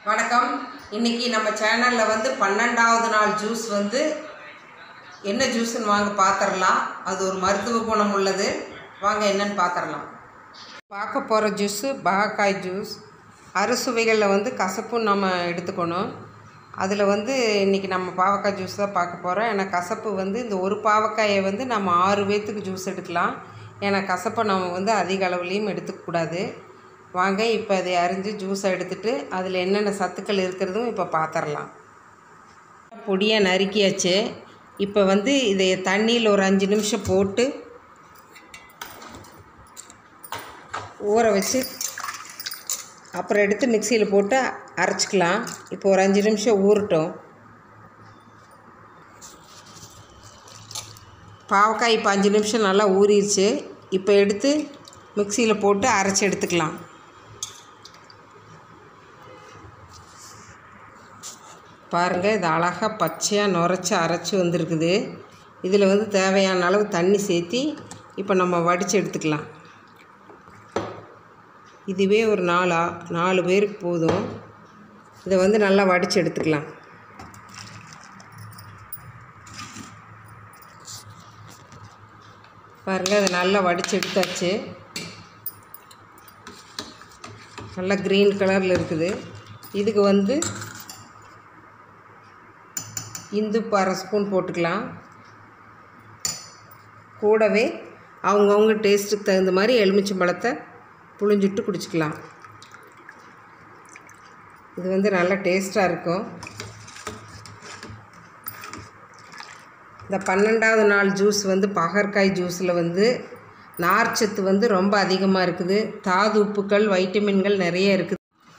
வணக்கம் இன்னைக்கு நம்ம சேனலில் வந்து பன்னெண்டாவது நாள் ஜூஸ் வந்து என்ன ஜூஸ்ன்னு வாங்க பார்த்துடலாம் அது ஒரு மருத்துவ குணம் உள்ளது வாங்க என்னன்னு பார்த்துடலாம் பார்க்க போகிற ஜூஸு பாகக்காய் ஜூஸ் அறுசுவைகளில் வந்து கசப்பும் நம்ம எடுத்துக்கணும் அதில் வந்து இன்றைக்கி நம்ம பாவக்காய் ஜூஸ் தான் பார்க்க போகிறோம் ஏன்னா கசப்பு வந்து இந்த ஒரு பாவக்காயை வந்து நம்ம ஆறு பேர்த்துக்கு ஜூஸ் எடுக்கலாம் ஏன்னா கசப்பை நம்ம வந்து அதிக அளவுலேயும் எடுத்துக்கக்கூடாது வாங்க இப்போ அதை அரிஞ்சு ஜூஸை எடுத்துட்டு அதில் என்னென்ன சத்துக்கள் இருக்கிறதும் இப்போ பார்த்துடலாம் பொடியாக நறுக்கியாச்சு இப்போ வந்து இதை தண்ணியில் ஒரு அஞ்சு நிமிஷம் போட்டு ஊற வச்சு அப்புறம் எடுத்து மிக்சியில் போட்டு அரைச்சிக்கலாம் இப்போ ஒரு அஞ்சு நிமிஷம் ஊறட்டும் பாவக்காய் இப்போ அஞ்சு நிமிஷம் நல்லா ஊறிடுச்சு இப்போ எடுத்து மிக்சியில் போட்டு அரைச்சி எடுத்துக்கலாம் பாருங்கள் இது அழகாக பச்சையாக நுரைச்சி அரைச்சி வந்திருக்குது இதில் வந்து தேவையான அளவு தண்ணி சேர்த்தி இப்போ நம்ம வடித்து எடுத்துக்கலாம் இதுவே ஒரு நாலா நாலு பேருக்கு போதும் இதை வந்து நல்லா வடித்து எடுத்துக்கலாம் பாருங்கள் அதை நல்லா வடித்து எடுத்தாச்சு நல்லா க்ரீன் கலரில் இருக்குது இதுக்கு வந்து இந்துப்பு அரை ஸ்பூன் போட்டுக்கலாம் கூடவே அவங்கவுங்க டேஸ்ட்டுக்கு தகுந்த மாதிரி எலுமிச்சம்பழத்தை புழிஞ்சிட்டு குடிச்சிக்கலாம் இது வந்து நல்லா டேஸ்ட்டாக இருக்கும் இந்த பன்னெண்டாவது நாள் ஜூஸ் வந்து பகற்காய் ஜூஸில் வந்து நார்ச்சத்து வந்து ரொம்ப அதிகமாக இருக்குது தாது உப்புக்கள் வைட்டமின்கள் நிறைய இருக்குது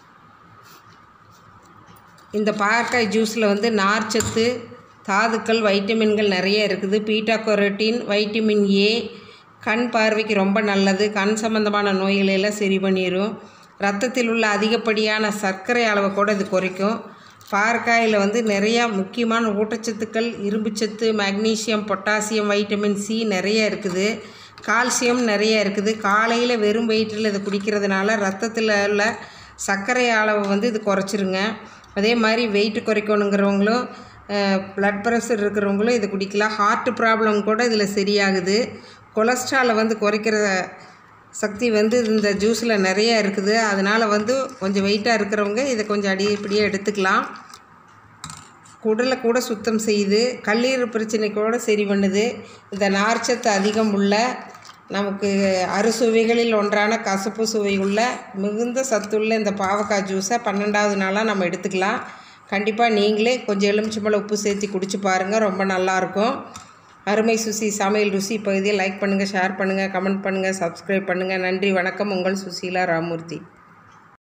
இந்த பாகற்காய் ஜூஸில் வந்து நார்ச்சத்து தாதுக்கள் வைட்டமின்கள் நிறைய இருக்குது பீட்டா கொரட்டின் வைட்டமின் ஏ கண் பார்வைக்கு ரொம்ப நல்லது கண் சம்பந்தமான நோய்களை எல்லாம் சரி பண்ணிடும் ரத்தத்தில் உள்ள அதிகப்படியான சர்க்கரை அளவை கூட இது குறைக்கும் பாற்காயில் வந்து நிறையா முக்கியமான ஊட்டச்சத்துக்கள் இரும்புச்சத்து மக்னீசியம் பொட்டாசியம் வைட்டமின் சி நிறைய இருக்குது கால்சியம் நிறைய இருக்குது காலையில் வெறும் வயிற்றில் இதை குடிக்கிறதுனால ரத்தத்தில் உள்ள சர்க்கரை அளவை வந்து இது குறைச்சிருங்க அதே மாதிரி வெயிட் குறைக்கணுங்கிறவங்களும் ப்ளட் ப்ரெஷர் இருக்கிறவங்களும் இதை குடிக்கலாம் ஹார்ட் ப்ராப்ளம் கூட இதில் சரியாகுது கொலஸ்ட்ராலை வந்து குறைக்கிற சக்தி வந்து இந்த ஜூஸில் நிறையா இருக்குது அதனால் வந்து கொஞ்சம் வெயிட்டாக இருக்கிறவங்க இதை கொஞ்சம் அடிப்படியாக எடுத்துக்கலாம் குடலை கூட சுத்தம் செய்யுது கல்லீரல் பிரச்சனை கூட சரி பண்ணுது இந்த நார்ச்சத்து அதிகம் உள்ள நமக்கு அறுசுவைகளில் ஒன்றான கசப்பு சுவை உள்ள மிகுந்த சத்துள்ள இந்த பாவக்காய் ஜூஸை பன்னெண்டாவது நாளாக நம்ம எடுத்துக்கலாம் கண்டிப்பாக நீங்களே கொஞ்சம் எலுமிச்சம்பழம் உப்பு சேர்த்து குடிச்சு பாருங்கள் ரொம்ப நல்லாயிருக்கும் அருமை சுசி சமையல் ருசி பகுதியை லைக் பண்ணுங்கள் ஷேர் பண்ணுங்கள் கமெண்ட் பண்ணுங்கள் சப்ஸ்கிரைப் பண்ணுங்கள் நன்றி வணக்கம் உங்கள் சுசீலா ராமூர்த்தி